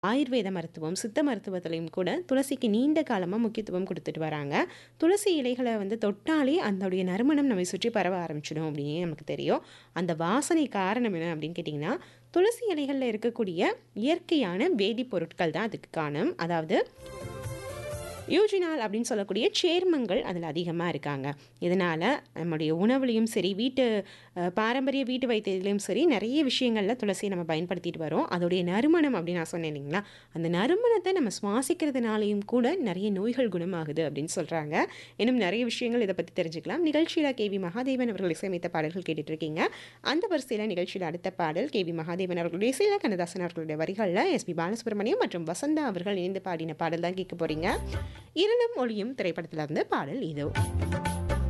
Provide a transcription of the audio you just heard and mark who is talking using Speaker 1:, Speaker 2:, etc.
Speaker 1: ஆயுர்வேத மருத்துவம், சித்த மருத்துவத்திலயும் கூட துளசிக்கு நீண்ட காலமா முக்கியத்துவம் குடுத்துட்டு வராங்க. துளசி இலைகள வந்து தொட்டாலே அதோடைய நறுமணம் நம்மை சுற்றி பரவ ஆரம்பிச்சுடும் அப்டின்னே நமக்கு தெரியும். அந்த வாசனை காரணம் என்ன அப்டின்னு கேட்டிங்கன்னா, துளசி இலைகள்ல இருக்கக்கூடிய இயற்கையான வேதிப்பொருட்கள் தான் அதுக்கு காரணம். அதாவது யூஜினால் அப்டின்னு சொல்லக்கூடிய சேர்மங்கள் அதில அதிகமா இருக்காங்க. இதனால நம்முடைய உணவுலயும் சரி, வீட்டு அ பாரம்பரிய வீட்டு வைத்தியத்திலயும் சரி, நெறைய விஷயங்கள்ல துளசிய நம்ம பயன்படுத்திட்டு வரோம். அதோடைய நறுமணம் அப்டின்னு நான் சொன்னேன் இல்லைங்களா? அந்த நறுமணத்த நம்ம சுவாசிக்கிறதுனாலயும் கூட நெறைய நோய்கள் குணமாகுது அப்டின்னு சொல்றாங்க. இன்னும் நெறைய விஷயங்கள் இத பத்தி தெரிஞ்சுக்கலாம். நிகழ்ச்சியில கே.வி. மகாதேவன் அவர்கள் இசையமைத்த பாடல்கள் கேட்டுட்டு இருக்கீங்க. அந்த வரிசையில நிகழ்ச்சியில அடுத்த பாடல் கே.வி. மகாதேவன் அவர்களுடைய இசையில கண்ணதாசன் அவர்களுடைய வரிகள்ல எஸ்.பி. பாலசுப்ரமணியம் மற்றும் வசந்தா அவர்கள் இணைந்து பாடின பாடல் தான் கேட்க போறீங்க. இருளும் ஒளியும் திரைப்படத்தில இருந்து பாடல் இதோ.